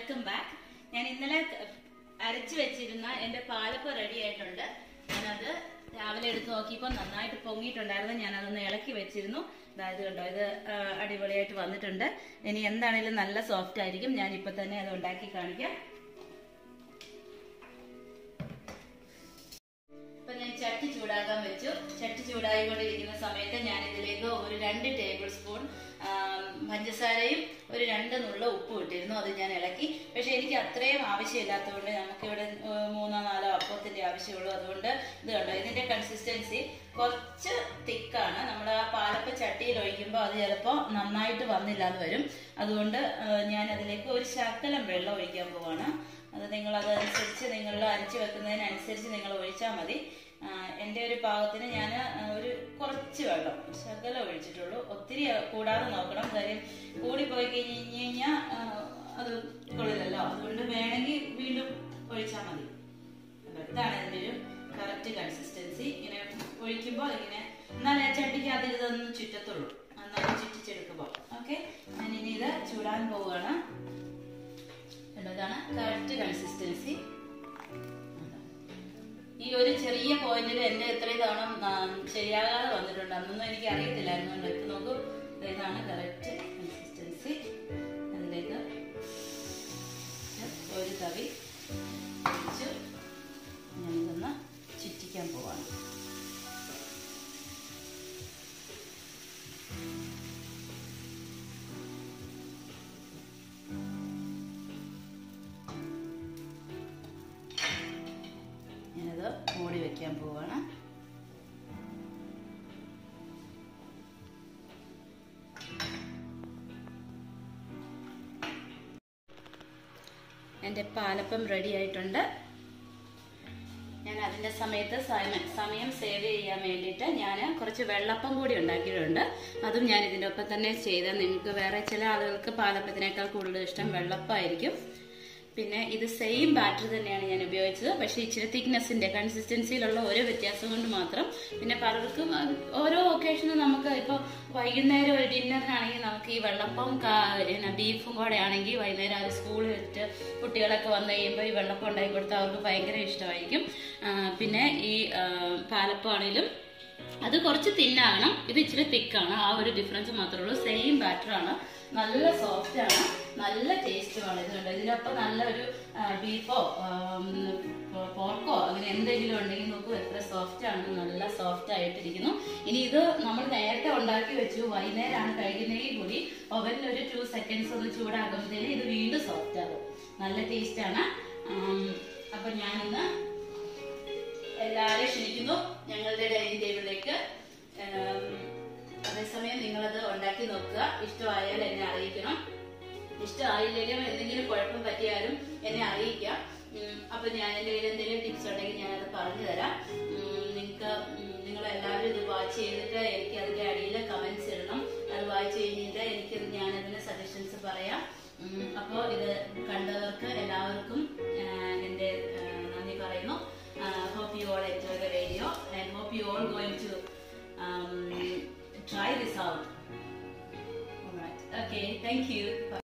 Welcome back ഞാൻ ഇന്നലെ അരച്ചു വെച്ചിരുന്ന എന്റെ പാലപ്പം റെഡി ആയിട്ടുണ്ട് ഞാനത് രാവിലെ എടുത്ത് നോക്കിയപ്പോൾ നന്നായിട്ട് പൊങ്ങിയിട്ടുണ്ടായിരുന്നു ഞാൻ അതൊന്ന് ഇളക്കി വെച്ചിരുന്നു അതായത് കണ്ടോ ഇത് ആ, അടിപൊളിയായിട്ട് വന്നിട്ടുണ്ട് ഇനി എന്താണേലും നല്ല സോഫ്റ്റ് ആയിരിക്കും ഞാൻ ഇപ്പൊ തന്നെ അത് ഉണ്ടാക്കി കാണിക്കാം ഇപ്പൊ ഞാൻ ചട്ടി ചൂടാക്കാൻ വെച്ചു ചട്ടി ചൂടായിക്കൊണ്ടിരിക്കുന്ന സമയത്ത് ഞാൻ ഇതിലേക്ക് ഒരു രണ്ട് ടേബിൾ സ്പൂൺ പഞ്ചസാരയും ഒരു രണ്ട് നുള്ള ഉപ്പും ഇട്ടിരുന്നു അത് ഞാൻ ഇളക്കി പക്ഷെ എനിക്ക് അത്രയും ആവശ്യമില്ലാത്തതുകൊണ്ട് നമുക്കിവിടെ ഏഹ്, മൂന്നോ നാലോ അപ്പത്തിന്റെ ആവശ്യമുള്ളൂ അതുകൊണ്ട് ഇത് കണ്ടോ ഇതിന്റെ കൺസിസ്റ്റൻസി കുറച്ച് തിക്കാണ് നമ്മൾ ആ പാലപ്പ ചട്ടിയിൽ ഒഴിക്കുമ്പോൾ അത് ചിലപ്പോൾ നന്നായിട്ട് വന്നില്ല എന്ന് വരും അതുകൊണ്ട് ഏഹ്, ഞാൻ അതിലേക്ക് ഒരു ശകലം വെള്ളം ഒഴിക്കാൻ പോവാണ് അത് നിങ്ങൾ അതനുസരിച്ച് നിങ്ങൾ അരച്ച് വെക്കുന്നതിനനുസരിച്ച് നിങ്ങൾ ഒഴിച്ചാൽ മതി ആ, എൻ്റെ ഒരു പാകത്തിന് ഞാൻ ഒരു കുറച്ച് വെള്ളം ശകലം ഒഴിച്ചിട്ടുള്ളൂ ഒത്തിരി കൂടാതെ നോക്കണം കാര്യം കൂടി പോയി കഴിഞ്ഞ് കഴിഞ്ഞാൽ അത് കൊള്ളില്ലല്ലോ അതുകൊണ്ട് വേണമെങ്കിൽ വീണ്ടും ഒഴിച്ചാൽ മതി കണ്ടോ? ഇതാണ് ഇതിൻ്റെ ഒരു കറക്റ്റ് കൺസിസ്റ്റൻസി ഇങ്ങനെ ഒഴിക്കുമ്പോൾ ഇങ്ങനെ എന്നാലേ ചട്ടിക്ക് അതിൽ ഇതൊന്നും ചുറ്റത്തുള്ളൂ നന്നായി ചുറ്റിച്ചെടുക്കുമ്പോൾ ഓക്കെ ഞാൻ ഇനി ഇത് ചൂടാൻ പോവുകയാണ് കണ്ടോ? ഇതാണ് കറക്റ്റ് കൺസിസ്റ്റൻസി ഈ ഒരു ചെറിയ പോയിന്റിൽ എന്റെ എത്രയും തവണ ആ, ശരിയാകാതെ വന്നിട്ടുണ്ട് അന്നൊന്നും എനിക്ക് അറിയത്തില്ലായിരുന്നു കണ്ടോ? ഇപ്പൊ നോക്കൂ ദേ ഇതാണ് കറക്റ്റ് കൺസിസ്റ്റൻസി അതിലേക്ക് ഒരു തവി ഒഴിച്ച് ഞാനിതൊന്ന് ചുറ്റിക്കാൻ പോവാണ് ഞാനത് മൂടി വെക്കാൻ പോവാണ് എൻ്റെ പാലപ്പം റെഡി ആയിട്ടുണ്ട് ഞാൻ അതിൻ്റെ സമയത്ത് സമയം സമയം സേവ് ചെയ്യാൻ വേണ്ടിയിട്ട് ഞാൻ കുറച്ച് വെള്ളപ്പം കൂടി ഉണ്ടാക്കിയിട്ടുണ്ട് അതും ഞാൻ ഇതിൻ്റെ ഒപ്പം തന്നെ ചെയ്താൽ നിങ്ങൾക്ക് വേറെ ചില ആളുകൾക്ക് പാലപ്പത്തിനേക്കാൾ കൂടുതൽ ഇഷ്ടം വെള്ളപ്പമായിരിക്കും പിന്നെ ഇത് സെയിം ബാറ്റർ തന്നെയാണ് ഞാൻ ഉപയോഗിച്ചത് പക്ഷേ ഇച്ചിരി തിക്നെസ്സിന്റെ കൺസിസ്റ്റൻസിയിലുള്ള ഓരോ വ്യത്യാസം കൊണ്ട് മാത്രം പിന്നെ പലർക്കും അത് ഓരോ ഒക്കേഷനും നമുക്ക് ഇപ്പോൾ വൈകുന്നേരം ഒരു ഡിന്നറിനാണെങ്കിൽ നമുക്ക് ഈ വെള്ളപ്പം കാ- പിന്നെ ബീഫും കൂടെ ആണെങ്കിൽ വൈകുന്നേരം അത് സ്കൂളിൽ വെച്ചിട്ട് കുട്ടികളൊക്കെ വന്നു കഴിയുമ്പോൾ ഈ വെള്ളപ്പം ഉണ്ടാക്കി കൊടുത്താൽ അവർക്ക് ഭയങ്കര ഇഷ്ടമായിരിക്കും ആ, പിന്നെ ഈ ആ, പാലപ്പം ആണെങ്കിലും അത് കുറച്ച് തിന്നാകണം ഇത് ഇച്ചിരി തിക്കാണ് ആ ഒരു ഡിഫറൻസ് മാത്രമേ ഉള്ളൂ സെയിം ബാറ്റർ ആണ് നല്ല സോഫ്റ്റ് ആണ് നല്ല ടേസ്റ്റുമാണ് ഇത് കണ്ടോ ഇതിനൊപ്പം നല്ലൊരു ബീഫോ പോർക്കോ അങ്ങനെ എന്തെങ്കിലും ഉണ്ടെങ്കിൽ നോക്കൂ എത്ര സോഫ്റ്റ് ആണ് നല്ല സോഫ്റ്റ് ആയിട്ടിരിക്കുന്നു ഇനി ഇത് നമ്മൾ നേരത്തെ ഉണ്ടാക്കി വെച്ചു വൈകുന്നേരമാണ് കഴിക്കുന്നതെങ്കിൽ കൂടി ഓവനിൽ ഒരു ടു സെക്കൻഡ്സ് ഒന്ന് ചൂടാക്കുമ്പോഴത്തേന് ഇത് വീണ്ടും സോഫ്റ്റ് ആകും നല്ല ടേസ്റ്റ് ആണ് ആം, അപ്പൊ ഞാനിന്ന് എല്ലാവരെയും ക്ഷണിക്കുന്നു ഞങ്ങളുടെ ഡൈനിങ് ടേബിളിലേക്ക് ഉം, അതേസമയം നിങ്ങളത് ഉണ്ടാക്കി നോക്കുക ഇഷ്ടമായാൽ എന്നെ അറിയിക്കണം ഇഷ്ടമായില്ലെങ്കിലും എന്തെങ്കിലും കുഴപ്പം പറ്റിയാലും എന്നെ അറിയിക്കാം ഉം, അപ്പൊ ഞാൻ എൻ്റെ കയ്യിൽ എന്തെങ്കിലും ടിപ്സ് ഉണ്ടെങ്കിൽ ഞാനത് പറഞ്ഞു തരാം നിങ്ങൾക്ക് നിങ്ങൾ എല്ലാവരും ഇത് വാച്ച് ചെയ്തിട്ട് എനിക്ക് അതിന്റെ അടിയിൽ കമന്റ്സ് ഇടണം അത് വായിച്ചു കഴിഞ്ഞിട്ട് എനിക്ക് ഞാനതിന് സജഷൻസ് പറയാം അപ്പോൾ ഇത് കണ്ടവർക്ക് എല്ലാവർക്കും ആ, എൻ്റെ ആ, നന്ദി പറയുന്നു hope you all enjoy the video and hope you all going to um, try this out. All right. Okay. Thank you. Bye.